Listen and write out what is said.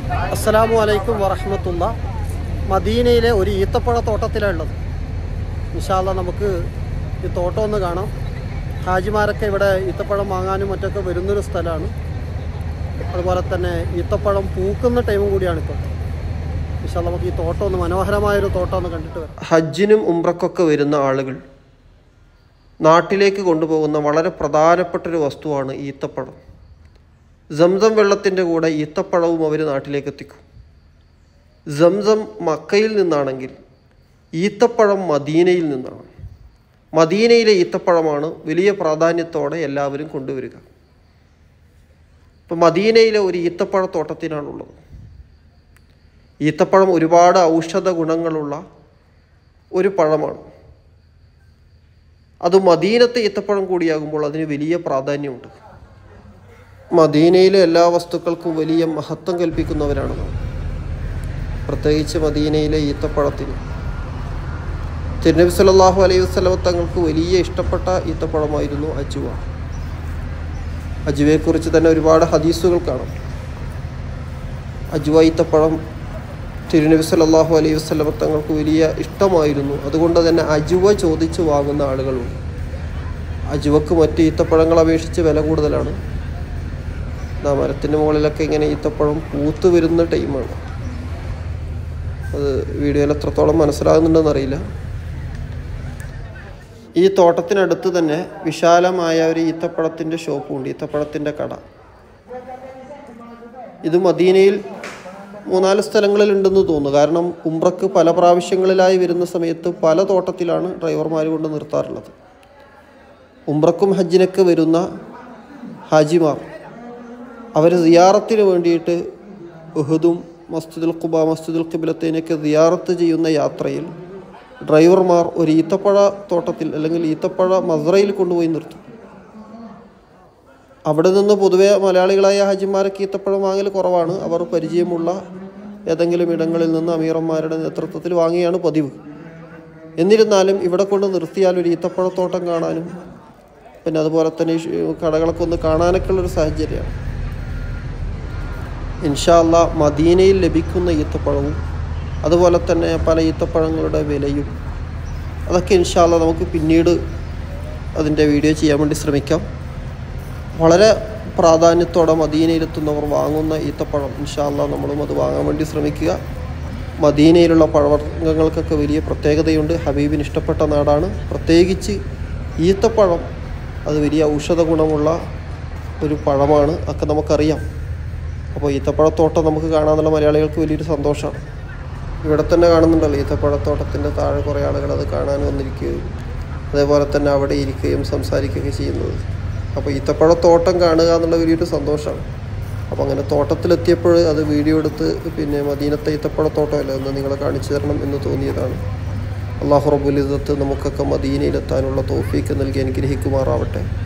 അസ്സലാമു അലൈക്കും വറഹമത്തുള്ള മദീനയിലെ ഒരു ഈത്തപ്പഴ തോട്ടത്തിലാണ് ഉള്ളത് ഇൻഷാല്ല നമുക്ക് ഈ തോട്ടം ഒന്ന് കാണാം ഹാജിമാരൊക്കെ ഇവിടെ ഈത്തപ്പഴം വാങ്ങാനും മറ്റൊക്കെ വരുന്നൊരു സ്ഥലമാണ് അതുപോലെ തന്നെ ഈത്തപ്പഴം പൂക്കുന്ന ടൈമും കൂടിയാണ് ഇപ്പോൾ ഇൻഷാല്ല നമുക്ക് ഈ തോട്ടം ഒന്ന് മനോഹരമായൊരു തോട്ടം ഒന്ന് കണ്ടിട്ട് വരാം ഹജ്ജിനും ഉംറക്കൊക്കെ വരുന്ന ആളുകൾ നാട്ടിലേക്ക് കൊണ്ടുപോകുന്ന വളരെ പ്രധാനപ്പെട്ടൊരു വസ്തുവാണ് ഈത്തപ്പഴം സംസം വെള്ളത്തിൻ്റെ കൂടെ ഈത്തപ്പഴവും അവർ നാട്ടിലേക്ക് എത്തിക്കും സംസം മക്കയിൽ നിന്നാണെങ്കിൽ ഈത്തപ്പഴം മദീനയിൽ നിന്നാണ് മദീനയിലെ ഈത്തപ്പഴമാണ് വലിയ പ്രാധാന്യത്തോടെ എല്ലാവരും കൊണ്ടുവരിക ഇപ്പം മദീനയിലെ ഒരു ഈത്തപ്പഴത്തോട്ടത്തിനാണുള്ളത് ഈത്തപ്പഴം ഒരുപാട് ഔഷധ ഗുണങ്ങളുള്ള ഒരു പഴമാണ് അത് മദീനത്തെ ഈത്തപ്പഴം കൂടിയാകുമ്പോൾ അതിന് വലിയ പ്രാധാന്യമുണ്ട് മദീനയിലെ എല്ലാ വസ്തുക്കൾക്കും വലിയ മഹത്വം കൽപ്പിക്കുന്നവരാണ് നാം പ്രത്യേകിച്ച് മദീനയിലെ ഈത്തപ്പഴത്തിന് തിരുനബി സല്ലല്ലാഹു അലൈഹി വസല്ലമ തങ്ങൾക്ക് വലിയ ഇഷ്ടപ്പെട്ട ഈത്തപ്പഴമായിരുന്നു അജുവ അജുവയെക്കുറിച്ച് തന്നെ ഒരുപാട് ഹദീസുകൾ കാണാം അജുവ ഈത്തപ്പഴം തിരുനബി സല്ലല്ലാഹു അലൈഹി വസല്ലമ തങ്ങൾക്ക് വലിയ ഇഷ്ടമായിരുന്നു അതുകൊണ്ട് തന്നെ അജുവ ചോദിച്ച് വാങ്ങുന്ന ആളുകളുണ്ട് അജുവക്ക് മറ്റ് ഈത്തപ്പഴങ്ങൾ അപേക്ഷിച്ച് വില കൂടുതലാണ് ആ മരത്തിൻ്റെ മുകളിലൊക്കെ ഇങ്ങനെ ഈത്തപ്പഴം പൂത്ത് വരുന്ന ടൈമാണ് അത് വീഡിയോയിൽ എത്രത്തോളം മനസ്സിലാകുന്നുണ്ടെന്ന് അറിയില്ല ഈ തോട്ടത്തിനടുത്ത് തന്നെ വിശാലമായ ഒരു ഈത്തപ്പഴത്തിൻ്റെ ഷോപ്പുണ്ട് ഈത്തപ്പഴത്തിൻ്റെ കട ഇത് മദീനയിൽ മൂന്നാല് സ്ഥലങ്ങളിൽ ഉണ്ടെന്ന് തോന്നുന്നു കാരണം ഉംറക്ക് പല പ്രാവശ്യങ്ങളിലായി വരുന്ന സമയത്ത് പല തോട്ടത്തിലാണ് ഡ്രൈവർമാർ കൊണ്ട് നിർത്താറുള്ളത് ഉംറക്കും ഹജ്ജിനൊക്കെ വരുന്ന ഹാജിമാർ അവർ സിയാറത്തിന് വേണ്ടിയിട്ട് ഉഹുദും മസ്ജിദുൽ ഖുബ മസ്ജിദുൽ ഖിബിലത്തേനൊക്കെ സിയാറത്ത് ചെയ്യുന്ന യാത്രയിൽ ഡ്രൈവർമാർ ഒരു ഈത്തപ്പഴ തോട്ടത്തിൽ അല്ലെങ്കിൽ ഈത്തപ്പഴ മസ്രയിൽ കൊണ്ടുപോയി നിർത്തും അവിടെ നിന്ന് പൊതുവെ മലയാളികളായ ഹാജിമാരൊക്കെ ഈത്തപ്പഴം വാങ്ങൽ കുറവാണ് അവർ പരിചയമുള്ള ഏതെങ്കിലും ഇടങ്ങളിൽ നിന്ന് അമീറന്മാരുടെ നേതൃത്വത്തിൽ വാങ്ങിയാണ് പതിവ് എന്നിരുന്നാലും ഇവിടെ കൊണ്ട് നിർത്തിയാൽ ഒരു ഈത്തപ്പഴത്തോട്ടം കാണാനും പിന്നെ അതുപോലെ തന്നെ ഈ ഷ് കടകളൊക്കെ ഒന്ന് കാണാനൊക്കെ ഉള്ളൊരു സാഹചര്യമാണ് ഇൻഷാല്ല മദീനയിൽ ലഭിക്കുന്ന ഈത്തപ്പഴവും അതുപോലെ തന്നെ പല ഈത്തപ്പഴങ്ങളുടെ വിലയും അതൊക്കെ ഇൻഷാല്ല നമുക്ക് പിന്നീട് അതിൻ്റെ വീഡിയോ ചെയ്യാൻ വേണ്ടി ശ്രമിക്കാം വളരെ പ്രാധാന്യത്തോടെ മദീനയിലെത്തുന്നവർ വാങ്ങുന്ന ഈത്തപ്പഴം ഇൻഷാല്ല നമ്മളും അത് വാങ്ങാൻ വേണ്ടി ശ്രമിക്കുക മദീനയിലുള്ള പഴവർഗ്ഗങ്ങൾക്കൊക്കെ വലിയ പ്രത്യേകതയുണ്ട് ഹബീബിന് ഇഷ്ടപ്പെട്ട നാടാണ് പ്രത്യേകിച്ച് ഈത്തപ്പഴം അത് വലിയ ഔഷധ ഗുണമുള്ള ഒരു പഴമാണ് ഒക്കെ നമുക്കറിയാം അപ്പോൾ ഈത്തപ്പഴത്തോട്ടം നമുക്ക് കാണാമെന്നുള്ള മലയാളികൾക്ക് വലിയൊരു സന്തോഷമാണ് ഇവിടെ തന്നെ കാണുന്നുണ്ടല്ലോ ഈത്തപ്പഴത്തോട്ടത്തിൻ്റെ താഴെ കുറേ ആളുകൾ അത് കാണാൻ വന്നിരിക്കുകയും അതേപോലെ തന്നെ അവിടെ ഇരിക്കുകയും സംസാരിക്കുകയൊക്കെ ചെയ്യുന്നത് അപ്പോൾ ഈത്തപ്പഴത്തോട്ടം കാണുക എന്നുള്ള വലിയൊരു സന്തോഷമാണ് അപ്പോൾ അങ്ങനെ തോട്ടത്തിലെത്തിയപ്പോൾ അത് വീഡിയോ എടുത്ത് പിന്നെ മദീനത്തെ ഈത്തപ്പഴത്തോട്ടമല്ല എന്ന് നിങ്ങളെ കാണിച്ചു തരണം എന്ന് തോന്നിയതാണ് അള്ളാഹു റബുൽ ഇസത്ത് നമുക്കൊക്കെ മദീനയിലെത്താനുള്ള തോഫീക്ക് നൽകി അനുഗ്രഹിക്കുമാറാവട്ടെ